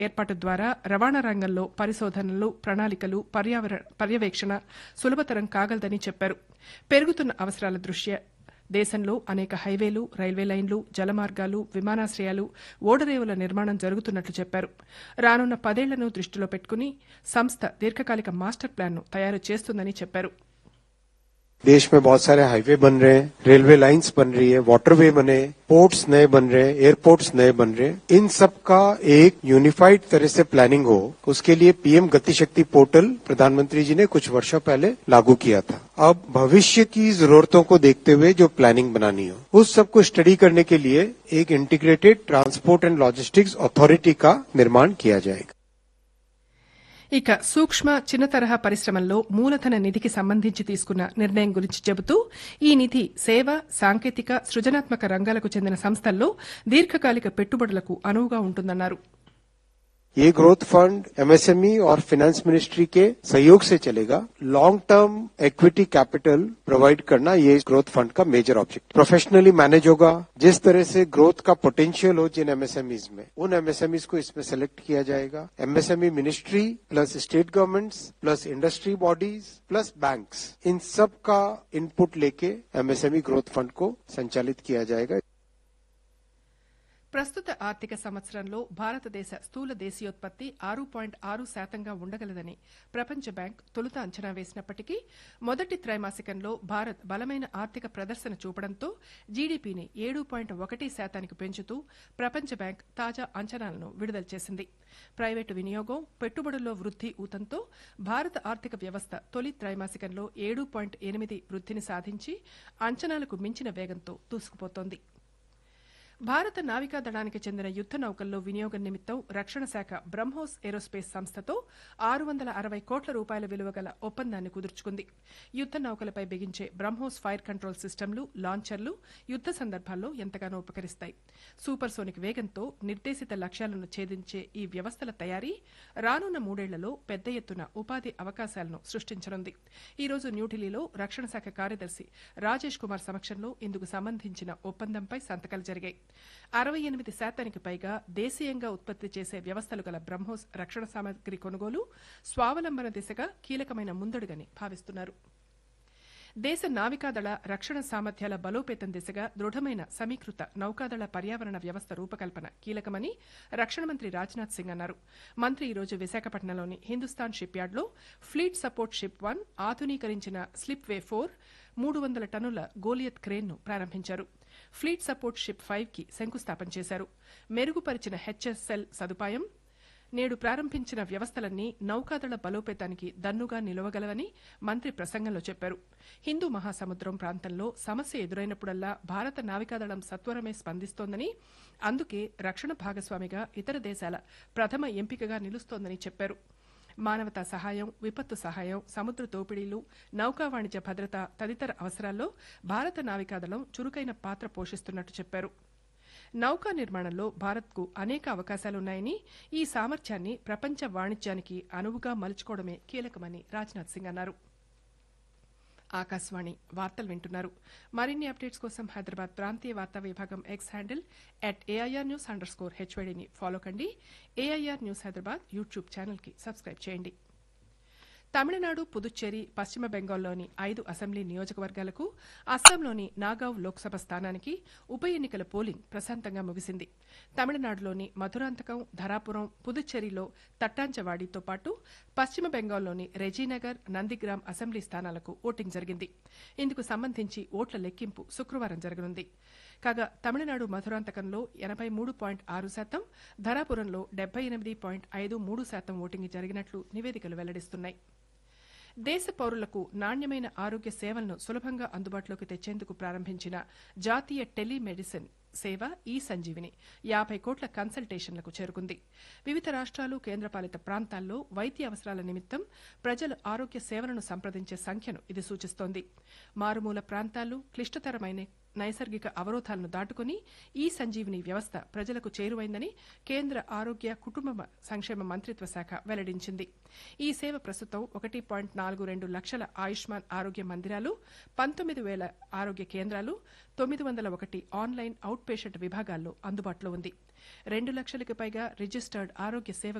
ఏర్పాటు ద్వారా రవాణా రంగంలో పరిశోధనలు ప్రణాళికలు పర్యావరణ పర్యవేక్షణ సులభతరం కాగలదని చెప్పారు పెరుగుతున్న అవసరాల దృష్ట్యా దేశంలో అనేక హైవేలు రైల్వే లైన్లు జలమార్గాలు విమానాశ్రయాలు ఓడరేవుల నిర్మాణం జరుగుతున్నట్లు చెప్పారు రానున్న పదేళ్లను దృష్టిలో పెట్టుకుని సంస్థ దీర్ఘకాలిక మాస్టర్ ప్లాన్ను తయారు చేస్తుందని చెప్పారు देश में बहुत सारे हाईवे बन रहे हैं रेलवे लाइंस बन रही है वाटरवे बने पोर्ट्स नए बन रहे हैं एयरपोर्ट्स नए बन रहे हैं इन सब का एक यूनिफाइड तरह से प्लानिंग हो उसके लिए पीएम गति शक्ति पोर्टल प्रधानमंत्री जी ने कुछ वर्षों पहले लागू किया था अब भविष्य की जरूरतों को देखते हुए जो प्लानिंग बनानी हो उस सब को स्टडी करने के लिए एक integrated transport and logistics authority का निर्माण किया जाएगा ఇక సూక్ష్మ చిన్న తరహా పరిశ్రమల్లో మూలధన నిధికి సంబంధించి తీసుకున్న నిర్ణయం గురించి చెబుతూ ఈ నిధి సేవ సాంకేతిక సృజనాత్మక రంగాలకు చెందిన సంస్థల్లో దీర్ఘకాలిక పెట్టుబడులకు అనువుగా ఉంటుందన్నారు ये ग्रोथ फंड एमएसएमई और फाइनेंस मिनिस्ट्री के सहयोग से चलेगा long term equity capital provide करना ये ग्रोथ फंड का मेजर ऑब्जेक्ट प्रोफेशनली मैनेज होगा जिस तरह से ग्रोथ का पोटेंशियल हो जिन एमएसएमईज में उन एमएसएमईज को इसमें सेलेक्ट किया जाएगा MSME ministry plus state governments plus industry bodies plus banks इन सब का इनपुट लेके एमएसएमई ग्रोथ फंड को संचालित किया जाएगा ప్రస్తుత ఆర్థిక సంవత్సరంలో భారతదేశ స్థూల దేశీయోత్పత్తి ఆరు పాయింట్ ఆరు శాతంగా ఉండగలదని ప్రపంచ బ్యాంక్ తొలుత అంచనా వేసినప్పటికీ మొదటి త్రైమాసికంలో భారత్ బలమైన ఆర్థిక ప్రదర్శన చూపడంతో జీడీపీని ఏడు పాయింట్ ఒకటి శాతానికి పెంచుతూ ప్రపంచ బ్యాంక్ తాజా అంచనాలను విడుదల చేసింది ప్రైవేటు వినియోగం పెట్టుబడుల్లో వృద్ది ఊతంతో భారత ఆర్థిక వ్యవస్థ తొలి త్రైమాసికంలో ఏడు పాయింట్ ఎనిమిది వృద్దిని సాధించి అంచనాలకు మించిన వేగంతో దూసుకుపోతోంది భారత నావికా దళానికి చెందిన యుద్ద నౌకల్లో వినియోగం నిమిత్తం రక్షణ శాఖ బ్రహ్మోస్ ఏరోస్పేస్ సంస్థతో ఆరు వందల అరవై కోట్ల రూపాయల విలువ గల ఒప్పందాన్ని కుదుర్చుకుంది యుద్ద నౌకలపై బిగించే బ్రహ్మోస్ ఫైర్ కంట్రోల్ సిస్టమ్లు లాంచర్లు యుద్ద సందర్భాల్లో ఎంతగానో ఉపకరిస్తాయి సూపర్ సోనిక్ వేగంతో నిర్దేశిత లక్ష్యాలను ఛేదించే ఈ వ్యవస్థల తయారీ రానున్న మూడేళ్లలో పెద్ద ఎత్తున ఉపాధి అవకాశాలను సృష్టించనుంది ఈ రోజు న్యూఢిల్లీలో రక్షణ శాఖ కార్యదర్శి రాజేష్ కుమార్ సమక్షంలో ఇందుకు సంబంధించిన ఒప్పందంపై సంతకాలు జరిగాయి అరవై ఎనిమిది శాతానికి పైగా దేశీయంగా ఉత్పత్తి చేసే వ్యవస్థలు గల బ్రహ్మోస్ రక్షణ సామగ్రి కొనుగోలు స్వావలంబన దిశగా కీలకమైన ముందడుగని భావిస్తున్నారు దేశ నావికాదళ రక్షణ సామర్థ్యాల బలోపేతం దిశగా దృఢమైన సమీకృత నౌకాదళ పర్యావరణ వ్యవస్థ రూపకల్పన కీలకమని రక్షణ మంత్రి రాజ్నాథ్ సింగ్ అన్నారు మంత్రి ఈరోజు విశాఖపట్నంలోని హిందుస్థాన్ షిప్ యార్డ్లో ఫ్లీట్ సపోర్ట్ షిప్ వన్ ఆధునీకరించిన స్లిప్ వే ఫోర్ మూడు వందల టన్నుల గోలియత్ క్రేన్ను ప్రారంభించారు ఫ్లీట్ సపోర్ట్ షిప్ ఫైవ్ కి శంకుస్థాపన చేశారు మెరుగుపరిచిన హెచ్ఎస్ఎల్ సదుపాయం నేడు ప్రారంభించిన వ్యవస్థలన్నీ నౌకాదళ బలోపేతానికి దన్నుగా నిలవగలవని మంత్రి ప్రసంగంలో చెప్పారు హిందూ మహాసముద్రం ప్రాంతంలో సమస్య ఎదురైనప్పుడల్లా భారత నావికాదళం సత్వరమే స్పందిస్తోందని అందుకే రక్షణ భాగస్వామిగా ఇతర దేశాల ప్రథమ ఎంపికగా నిలుస్తోందని చెప్పారు మానవతా సహాయం విపత్తు సహాయం సముద్ర దోపిడీలు నౌకా వాణిజ్య భద్రత తదితర అవసరాల్లో భారత నావికాదళం చురుకైన పాత్ర పోషిస్తున్నట్టు చెప్పారు నౌకా నిర్మాణంలో భారత్కు అనేక అవకాశాలున్నాయని ఈ సామర్థ్యాన్ని ప్రపంచ వాణిజ్యానికి అనువుగా మలుచుకోవడమే కీలకమని రాజ్నాథ్ సింగ్ అన్నారు ఆకాశవాణి వార్తలు వింటున్నారు మరిన్ని అప్డేట్స్ కోసం హైదరాబాద్ ప్రాంతీయ వార్తా విభాగం X handle at AIR news underscore హెచ్వైడీని ఫాలో కండి ఏఐఆర్ న్యూస్ హైదరాబాద్ యూట్యూబ్ ఛానల్కి సబ్స్క్రైబ్ చేయండి తమిళనాడు పుదుచ్చేరి పశ్చిమ బెంగాల్లోని ఐదు అసెంబ్లీ నియోజకవర్గాలకు అస్సాంలోని నాగావ్ లోక్సభ స్థానానికి ఉప ఎన్నికల పోలింగ్ ప్రశాంతంగా ముగిసింది తమిళనాడులోని మధురాంతకం ధరాపురం పుదుచ్చేరిలో తట్టాంచవాడితో పాటు పశ్చిమ బెంగాల్లోని రెజీనగర్ నందిగ్రామ్ అసెంబ్లీ స్థానాలకు ఓటింగ్ జరిగింది ఇందుకు సంబంధించి ఓట్ల లెక్కింపు శుక్రవారం జరగనుంది కాగా తమిళనాడు మధురాంతకంలో ఎనబై మూడు పాయింట్ ఆరు శాతం ధరాపురంలో డెబ్బై ఎనిమిది పాయింట్ ఐదు మూడు శాతం ఓటింగ్ జరిగినట్లు నివేదికలు వెల్లడిస్తున్నాయి దేశ పౌరులకు నాణ్యమైన ఆరోగ్య సేవలను సులభంగా అందుబాటులోకి తెచ్చేందుకు ప్రారంభించిన జాతీయ టెలిమెడిసిన్ సేవ ఈ సంజీవిని యాభై కోట్ల కన్సల్టేషన్లకు చేరుకుంది వివిధ రాష్ట్రాలు కేంద్రపాలిత ప్రాంతాల్లో వైద్య అవసరాల నిమిత్తం ప్రజలు ఆరోగ్య సేవలను సంప్రదించే సంఖ్యను ఇది సూచిస్తోంది మారుమూల ప్రాంతాలు క్లిష్టతరమైన నైసర్గిక అవరోధాలను దాటుకుని ఈ సంజీవిని వ్యవస్థ ప్రజలకు చేరువైందని కేంద్ర ఆరోగ్య కుటుంబ సంక్షేమ మంత్రిత్వ శాఖ వెల్లడించింది ఈ సేవ ప్రస్తుతం ఒకటి పాయింట్ నాలుగు రెండు లక్షల ఆయుష్మాన్ ఆరోగ్య మందిరాలు పంతొమ్మిది వేల ఆరోగ్య కేంద్రాలు తొమ్మిది వందల ఒకటి ఆన్లైన్ అవుట్ పేషెంట్ విభాగాల్లో అందుబాటులో ఉంది రెండు లక్షలకు పైగా రిజిస్టర్డ్ ఆరోగ్య సేవ